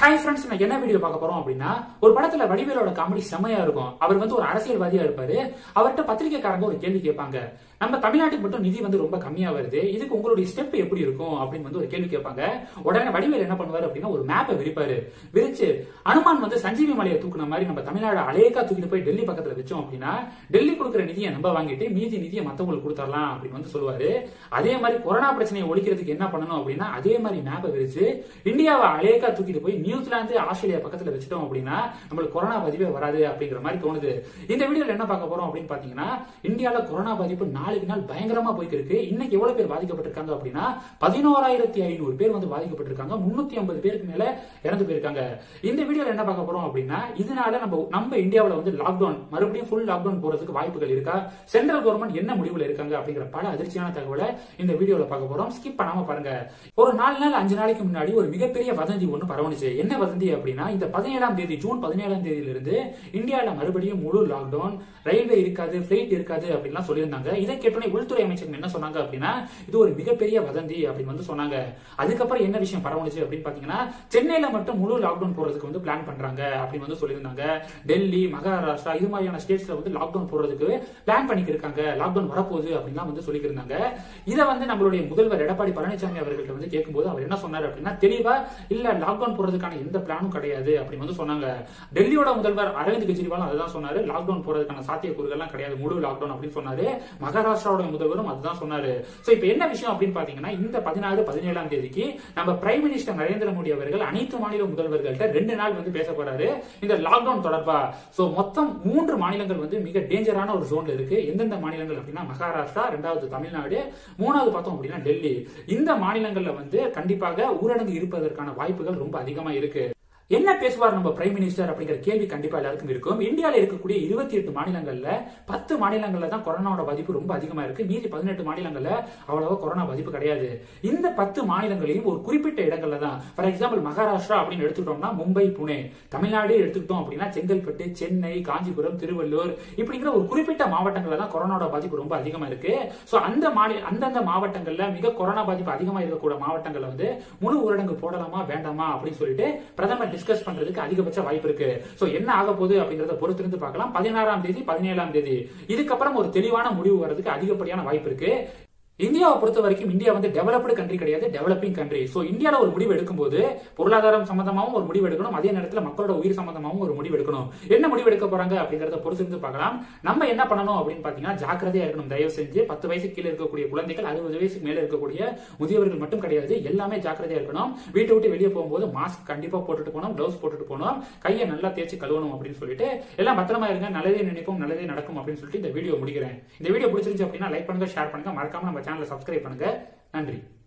hi friends நான் என்ன video பார்க்க போறோம் அப்படின்னா ஒரு படத்துல வடிவேலோட காமெடி செம்மையா இருக்கும் அவர் வந்து ஒரு அரசியல்வாதியா இருப்பாரு அவர்கிட்ட பத்திரிகைக்காரங்க ஒரு கேள்வி கேட்பாங்க நம்ம தமிழ்நாட்டுக்கு மட்டும் நிதி வந்து ரொம்ப கம்மியா வருது இதுக்கு உங்களுடைய ஸ்டெப் எப்படி இருக்கும் அப்படின்னு வந்து ஒரு கேள்வி கேட்பாங்க உடனே வடிவேல் என்ன பண்ணுவாரு அப்படின்னா ஒரு மேப்பை விரிப்பாரு விரிச்சு அனுமான் வந்து சஞ்சீவி மலையை தூக்குன மாதிரி நம்ம தமிழ்நாடு அலேக்கா தூக்கிட்டு போய் டெல்லி பக்கத்துல வச்சோம் அப்படின்னா டெல்லி கொடுக்குற நிதியை நம்ம வாங்கிட்டு மீதி நிதியை மத்தவங்களுக்கு கொடுத்துடலாம் அப்படின்னு வந்து சொல்லுவாரு அதே மாதிரி கொரோனா பிரச்சனையை ஒழிக்கிறதுக்கு என்ன பண்ணணும் அப்படின்னா அதே மாதிரி மேப்பை விரிச்சு இந்தியாவை அலேக்கா தூக்கிட்டு போய் நியூசிலாந்து ஆஸ்திரேலியா பக்கத்துல வச்சுட்டோம் அப்படின்னா நம்மளுக்கு கொரோனா பாதிப்பே வராது அப்படிங்கிற மாதிரி தோணுது இந்த வீடியோல என்ன பார்க்க போறோம் அப்படின்னு பாத்தீங்கன்னா இந்தியால கொரோனா பாதிப்பு நாளுக்கு நாள் பயங்கரமா போயிட்டு இருக்கு இன்னைக்கு எவ்வளவு பேர் பாதிக்கப்பட்டிருக்காங்க அப்படின்னா பதினோராயிரத்தி ஐநூறு பேர் வந்து பாதிக்கப்பட்டிருக்காங்க முன்னூத்தி ஐம்பது பேருக்கு மேல இறந்து போயிருக்காங்க இந்த வீடியோல என்ன பார்க்க போறோம் அப்படின்னா இதனால நம்ம நம்ம இந்தியாவுல வந்து லாக்டவுன் மறுபடியும் ஃபுல் லாக்டவுன் போறதுக்கு வாய்ப்புகள் இருக்கா சென்ட்ரல் கவர்மெண்ட் என்ன முடிவுல இருக்காங்க அப்படிங்கிற பல அதிர்ச்சியான தகவலை இந்த வீடியோல பார்க்க போறோம் ஸ்கிப் பண்ணாம பாருங்க ஒரு நாலு நாள் அஞ்சு நாளைக்கு முன்னாடி ஒரு மிகப்பெரிய வதந்தி ஒண்ணு பரவணுச்சு என்ன வதந்தி அப்படின்னா இந்த பதினேழாம் தேதி ஜூன் பதினேழாம் தேதியில இருந்து இந்தியால மறுபடியும் முழு லாக்டவுன் ரயில்வே இருக்காது பிளைட் இருக்காது அப்படின்லாம் சொல்லியிருந்தாங்க இதை கேட்டோன்னே உள்துறை அமைச்சர் என்ன சொன்னாங்க அப்படின்னா இது ஒரு மிகப்பெரிய வதந்தி அப்படின்னு வந்து சொன்னாங்க அதுக்கப்புறம் என்ன விஷயம் பரவணுச்சு அப்படின்னு பாத்தீங்கன்னா சென்னையில மட்டும் முழு லாக்டவுன் போறதுக்கு வந்து பிளான் பண்றாங்க அப்படின்னு வந்து சொல்லியிருந்தாங்க டெல்லி மகாராஷ்டிரா இது மாதிரியான ஸ்டேட்ஸ்ல வந்து லாக்டவுன் போறதுக்கு பிளான் பண்ணிட்டு இருக்காங்க லாக்டவுன் வரப்போகுது அப்படின்லாம் வந்து சொல்லியிருந்தாங்க இதை வந்து நம்மளுடைய முதல்வர் எடப்பாடி பழனிசாமி அவர்கள்ட்ட வந்து கேட்கும்போது அவர் என்ன சொன்னார் அப்படின்னா தெளிவா இல்ல லாக்டவுன் போறதுக்கான எந்த பிளானும் கிடையாது அப்படின்னு வந்து சொன்னாங்க டெல்லியோட முதல்வர் அரவிந்த் கெஜ்ரிவால் அதுதான் சொன்னாரு லாக்டவுன் போறதுக்கான சாத்தியக்கூறுகள்லாம் கிடையாது முழு லாக்டவுன் அப்படின்னு சொன்னாரு மகாராஷ்டிராவோட முதல்வரும் அதுதான் சொன்னாரு சோ இப்போ என்ன விஷயம் அப்படின்னு பாத்தீங்கன்னா இந்த பதினாறு பதினேழாம் தேதிக்கு நம்ம பிரைம் மினிஸ்டர் நரேந்திர மோடி அவர்கள் அனைத்து மாநில முதல்வர்கள்ட்ட ரெண்டு நாள் வந்து பேச போறாரு இந்த லாக்டவுன் தொடர்பா சோ மொத்தம் மூன்று மாநிலங்கள் வந்து மிக டேஞ்சரான ஒரு ஜோன்ல இருக்கு எந்தெந்த மாநிலங்கள் அப்படின்னா மகாராஷ்டிரா ரெண்டாவது தமிழ்நாடு மூணாவது பார்த்தோம் அப்படின்னா டெல்லி இந்த மாநிலங்கள்ல வந்து கண்டிப்பாக ஊரடங்கு இருப்பதற்கான வாய்ப்புகள் ரொம்ப அதிகமா இருக்கு என்ன பேசுவார் நம்ம பிரைம் மினிஸ்டர் அப்படிங்கிற கேள்வி கண்டிப்பா எல்லாருக்கும் இருக்கும் இந்தியாவில் இருக்கக்கூடிய இருபத்தி எட்டு மாநிலங்கள்ல பத்து மாநிலங்கள்ல தான் கொரோனாவோட பாதிப்பு ரொம்ப அதிகமா இருக்கு மீதி பதினெட்டு மாநிலங்கள்ல அவ்வளவா கொரோனா பாதிப்பு கிடையாது இந்த பத்து மாநிலங்களையும் ஒரு குறிப்பிட்ட இடங்கள்ல தான் ஃபார் எக்ஸாம்பிள் மகாராஷ்டிரா அப்படின்னு எடுத்துக்கிட்டோம்னா மும்பை புனே தமிழ்நாடு எடுத்துக்கிட்டோம் அப்படின்னா செங்கல்பட்டு சென்னை காஞ்சிபுரம் திருவள்ளூர் இப்படிங்கிற ஒரு குறிப்பிட்ட மாவட்டங்கள்ல தான் கொரோனாவோட பாதிப்பு ரொம்ப அதிகமா இருக்கு சோ அந்த மாநில அந்தந்த மாவட்டங்கள்ல மிக கொரோனா பாதிப்பு அதிகமா இருக்கக்கூடிய மாவட்டங்கள்ல வந்து முழு ஊரடங்கு போடலாமா வேண்டாமா அப்படின்னு சொல்லிட்டு பிரதமர் டிஸ்கஸ் பண்றதுக்கு அதிகபட்ச வாய்ப்பு இருக்கு சோ என்ன ஆக போகுது அப்படிங்கறத பொறுத்திருந்து பார்க்கலாம் பதினாறாம் தேதி பதினேழாம் தேதி இதுக்கப்புறம் ஒரு தெளிவான முடிவு வர்றதுக்கு அதிகப்படியான வாய்ப்பு இருக்கு இந்தியாவை பொறுத்த வரைக்கும் இந்தியா வந்து டெவலப்டு கண்ட்ரி கிடையாது டெவலப்பிங் கண்ட்ரி சோ இந்தியால ஒரு முடிவு எடுக்கும்போது பொருளாதாரம் சம்பந்தமாவும் ஒரு முடிவு எடுக்கணும் அதே நேரத்தில் மக்களோட உயிர் சம்பந்தமாவும் ஒரு முடிவு எடுக்கணும் என்ன முடிவு எடுக்க போறாங்க அப்படிங்கறத பொறுத்திருந்து பார்க்கலாம் நம்ம என்ன பண்ணணும் அப்படின்னு பாத்தீங்கன்னா ஜாக்கிரதையா இருக்கணும் தயவு செஞ்சு பத்து வயசு கீழே இருக்கக்கூடிய குழந்தைகள் அறுபது வயசுக்கு மேல இருக்கக்கூடிய முதியவர்கள் மட்டும் கிடையாது எல்லாமே ஜாக்கிரதையா இருக்கணும் வீட்டை விட்டு வெளியே போகும்போது மாஸ்க் கண்டிப்பா போட்டுட்டு போகணும் கிளவுஸ் போட்டுட்டு போகணும் கையை நல்லா தேய்ச்சி கழுவணும் அப்படின்னு சொல்லிட்டு எல்லாம் பத்திரமா இருங்க நல்லதே நினைப்போம் நல்லதே நடக்கும் அப்படின்னு சொல்லிட்டு இந்த வீடியோ முடிக்கிறேன் இந்த வீடியோ பிடிச்சிருந்துச்சு அப்படின்னா லைக் பண்ணுங்க ஷேர் பண்ணுங்க மறக்காம நம்ம சேனலை சப்ஸ்கிரைப் பண்ணுங்க நன்றி